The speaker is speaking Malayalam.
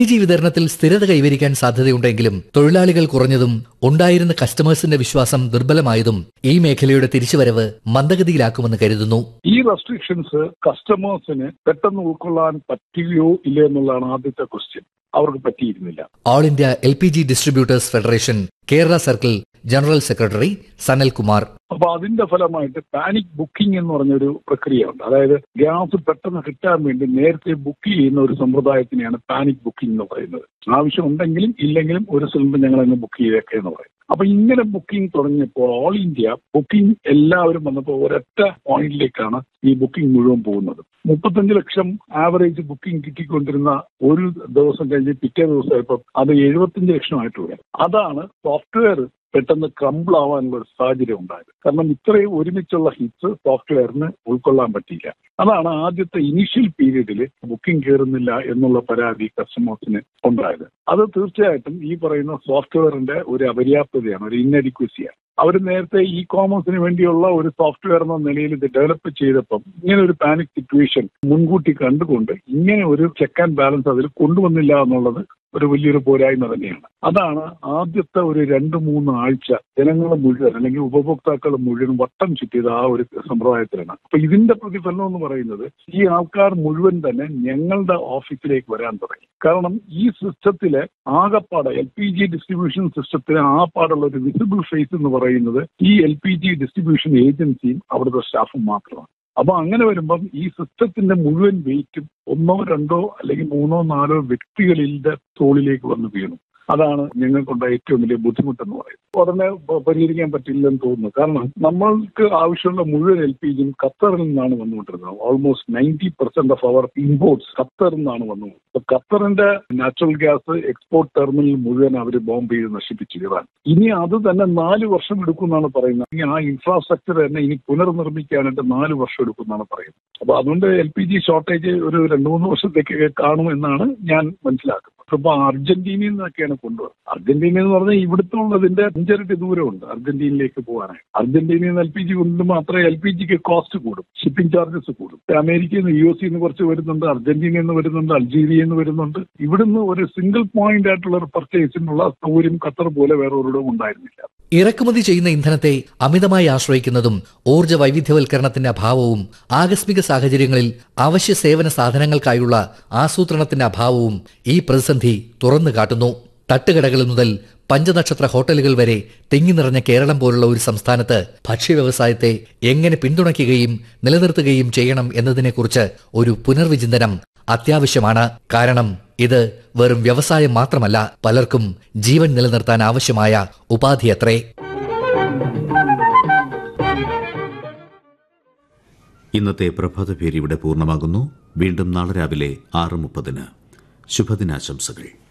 ജി വിതരണത്തിൽ സ്ഥിരത കൈവരിക്കാൻ സാധ്യതയുണ്ടെങ്കിലും തൊഴിലാളികൾ കുറഞ്ഞതും ഉണ്ടായിരുന്ന കസ്റ്റമേഴ്സിന്റെ വിശ്വാസം ദുർബലമായതും ഈ മേഖലയുടെ തിരിച്ചുവരവ് മന്ദഗതിയിലാക്കുമെന്ന് കരുതുന്നു ഈ റെസ്ട്രിക്ഷൻസ് കസ്റ്റമേഴ്സിന് പെട്ടെന്ന് ഉൾക്കൊള്ളാൻ പറ്റുകയോ ഇല്ല എന്നുള്ളതാണ് ആദ്യത്തെ ക്വസ്റ്റ്യൻ അവർക്ക് പറ്റിയിരുന്നില്ല all India L P G distributors federation Kerala circle general secretary Sanalkumar അപ്പൊ അതിന്റെ ഫലമായിട്ട് പാനിക് ബുക്കിംഗ് എന്ന് പറഞ്ഞൊരു പ്രക്രിയ ഉണ്ട് അതായത് ഗ്യാസ് പെട്ടെന്ന് കിട്ടാൻ വേണ്ടി നേരത്തെ ബുക്ക് ചെയ്യുന്ന ഒരു സമ്പ്രദായത്തിനെയാണ് പാനിക് ബുക്കിംഗ് എന്ന് പറയുന്നത് ആവശ്യം ഉണ്ടെങ്കിലും ഇല്ലെങ്കിലും ഒരു സിലിണ്ടർ ഞങ്ങൾ അങ്ങ് ബുക്ക് ചെയ്തേക്കെ എന്ന് പറയും അപ്പൊ ഇങ്ങനെ ബുക്കിംഗ് തുടങ്ങിയപ്പോൾ ഓൾ ഇന്ത്യ ബുക്കിംഗ് എല്ലാവരും വന്നപ്പോൾ ഒരൊറ്റ പോയിന്റിലേക്കാണ് ഈ ബുക്കിംഗ് മുഴുവൻ പോകുന്നത് മുപ്പത്തഞ്ച് ലക്ഷം ആവറേജ് ബുക്കിംഗ് കിട്ടിക്കൊണ്ടിരുന്ന ഒരു ദിവസം കഴിഞ്ഞ് പിറ്റേ ദിവസമായപ്പോൾ അത് എഴുപത്തഞ്ച് ലക്ഷമായിട്ട് വരും അതാണ് സോഫ്റ്റ്വെയർ പെട്ടെന്ന് ക്രംബിൾ ആവാനുള്ള ഒരു സാഹചര്യം ഉണ്ടായത് കാരണം ഇത്രയും ഒരുമിച്ചുള്ള ഹിറ്റ്സ് സോഫ്റ്റ്വെയറിന് ഉൾക്കൊള്ളാൻ പറ്റിയില്ല അതാണ് ആദ്യത്തെ ഇനീഷ്യൽ പീരീഡിൽ ബുക്കിംഗ് കയറുന്നില്ല എന്നുള്ള പരാതി കസ്റ്റമേഴ്സിന് ഉണ്ടായത് അത് തീർച്ചയായിട്ടും ഈ പറയുന്ന സോഫ്റ്റ്വെയറിന്റെ ഒരു അപര്യാപ്തതയാണ് ഒരു ഇന്നഡിക്വസിയാണ് അവർ നേരത്തെ ഇ കോമേഴ്സിന് വേണ്ടിയുള്ള ഒരു സോഫ്റ്റ്വെയർ എന്ന നിലയിൽ ഇത് ഡെവലപ്പ് ചെയ്തപ്പം ഇങ്ങനെ ഒരു പാനിക് സിറ്റുവേഷൻ മുൻകൂട്ടി കണ്ടുകൊണ്ട് ഇങ്ങനെ ഒരു ചെക്ക് ആൻഡ് ബാലൻസ് അതിൽ കൊണ്ടുവന്നില്ല എന്നുള്ളത് ഒരു വലിയൊരു പോരായ്മ തന്നെയാണ് അതാണ് ആദ്യത്തെ ഒരു രണ്ട് മൂന്ന് ആഴ്ച ജനങ്ങൾ മുഴുവൻ അല്ലെങ്കിൽ ഉപഭോക്താക്കൾ മുഴുവൻ വട്ടം ചുറ്റിയത് ആ ഒരു സമ്പ്രദായത്തിലാണ് അപ്പൊ ഇതിന്റെ പ്രതിഫലനം എന്ന് പറയുന്നത് ഈ ആൾക്കാർ മുഴുവൻ തന്നെ ഞങ്ങളുടെ ഓഫീസിലേക്ക് വരാൻ തുടങ്ങി കാരണം ഈ സിസ്റ്റത്തിലെ ആകപ്പാട് എൽ പി ജി ഡിസ്ട്രിബ്യൂഷൻ സിസ്റ്റത്തിലെ ആകപ്പാടുള്ള ഒരു വിസിബിൾ ഫേസ് എന്ന് പറയുന്നത് ഈ എൽ പി ജി ഡിസ്ട്രിബ്യൂഷൻ ഏജൻസിയും അവിടുത്തെ സ്റ്റാഫും മാത്രമാണ് അപ്പൊ അങ്ങനെ വരുമ്പം ഈ സിസ്റ്റത്തിന്റെ മുഴുവൻ വെയിറ്റും ഒന്നോ രണ്ടോ അല്ലെങ്കിൽ മൂന്നോ നാലോ വ്യക്തികളുടെ തോളിലേക്ക് വന്ന് വീണു അതാണ് ഞങ്ങൾക്കുണ്ടായ ഏറ്റവും വലിയ ബുദ്ധിമുട്ടെന്ന് പറയുന്നത് ഉടനെ പ- പരിഹരിക്കാൻ പറ്റില്ലെന്ന് തോന്നുന്നു കാരണം നമ്മൾക്ക് ആവശ്യമുള്ള മുഴുവൻ എൽ പി ജിയും ഖത്തറിൽ നിന്നാണ് വന്നുകൊണ്ടിരുന്നത് almost ninety percent of our imports ഖത്തറിൽ നിന്നാണ് വന്നത് അപ്പൊ ഖത്തറിന്റെ നാച്ചുറൽ ഗ്യാസ് എക്സ്പോർട്ട് ടെർമിനൽ മുഴുവൻ അവർ ബോംബ് ചെയ്ത് നശിപ്പിച്ചു ഇറാൻ ഇനി അത് തന്നെ നാല് വർഷം എടുക്കുമെന്നാണ് പറയുന്നത് ഇനി ആ ഇൻഫ്രാസ്ട്രക്ചർ തന്നെ ഇനി പുനർനിർമ്മിക്കാനായിട്ട് നാല് വർഷം എടുക്കുമെന്നാണ് പറയുന്നത് അപ്പൊ അതുകൊണ്ട് എൽ പി ജി ഷോർട്ടേജ് ഒരു രണ്ട് മൂന്ന് വർഷത്തേക്ക് കാണുമെന്നാണ് ഞാൻ മനസ്സിലാക്കുന്നത് ഇപ്പൊ അർജന്റീനയിൽ നിന്നൊക്കെയാണ് കൊണ്ടുവരുന്നത് അർജന്റീന എന്ന് പറഞ്ഞാൽ ഇവിടുത്തെ ഉള്ളതിന്റെ അഞ്ചരട്ടി ദൂരമുണ്ട് അർജന്റീനയിലേക്ക് പോകാനായി അർജന്റീനയിൽ നിന്ന് എൽ പി ജി കൊണ്ട് മാത്രമേ എൽ പി ജിക്ക് കോസ്റ്റ് കൂടും ഷിപ്പിംഗ് ചാർജസ് കൂടും അമേരിക്കയിൽ നിന്ന് യു എസ് നിന്ന് കുറച്ച് വരുന്നുണ്ട് അർജന്റീനയിൽ നിന്ന് വരുന്നുണ്ട് അൾജീരിയയിൽ നിന്ന് വരുന്നുണ്ട് ഇവിടുന്ന് ഒരു സിംഗിൾ പോയിന്റ് ആയിട്ടുള്ള ഒരു പർച്ചേസിനുള്ള സൗകര്യം ഖത്തർ പോലെ വേറെ ഒരിടവും ഉണ്ടായിരുന്നില്ല ഇറക്കുമതി ചെയ്യുന്ന ഇന്ധനത്തെ അമിതമായി ആശ്രയിക്കുന്നതും ഊർജ്ജ വൈവിധ്യവൽക്കരണത്തിന്റെ അഭാവവും ആകസ്മിക സാഹചര്യങ്ങളിൽ അവശ്യ സേവന സാധനങ്ങൾക്കായുള്ള ആസൂത്രണത്തിന്റെ അഭാവവും ഈ പ്രതിസന്ധി തുറന്നു കാട്ടുന്നു തട്ടുകടകൾ മുതൽ പഞ്ചനക്ഷത്ര ഹോട്ടലുകൾ വരെ തിങ്ങി നിറഞ്ഞ കേരളം പോലുള്ള ഒരു സംസ്ഥാനത്ത് ഭക്ഷ്യവ്യവസായത്തെ എങ്ങനെ പിന്തുണയ്ക്കുകയും നിലനിർത്തുകയും ചെയ്യണം എന്നതിനെക്കുറിച്ച് ഒരു പുനർവിചിന്തനം അത്യാവശ്യമാണ് കാരണം ഇത് വെറും വ്യവസായം മാത്രമല്ല പലർക്കും ജീവൻ നിലനിർത്താൻ ആവശ്യമായ ഉപാധിയത്രേ ഇന്നത്തെ പ്രഭാത പേര് ഇവിടെ പൂർണ്ണമാകുന്നു വീണ്ടും നാളെ രാവിലെ ആറ് മുപ്പതിന് ശുഭദിനാശംസകൾ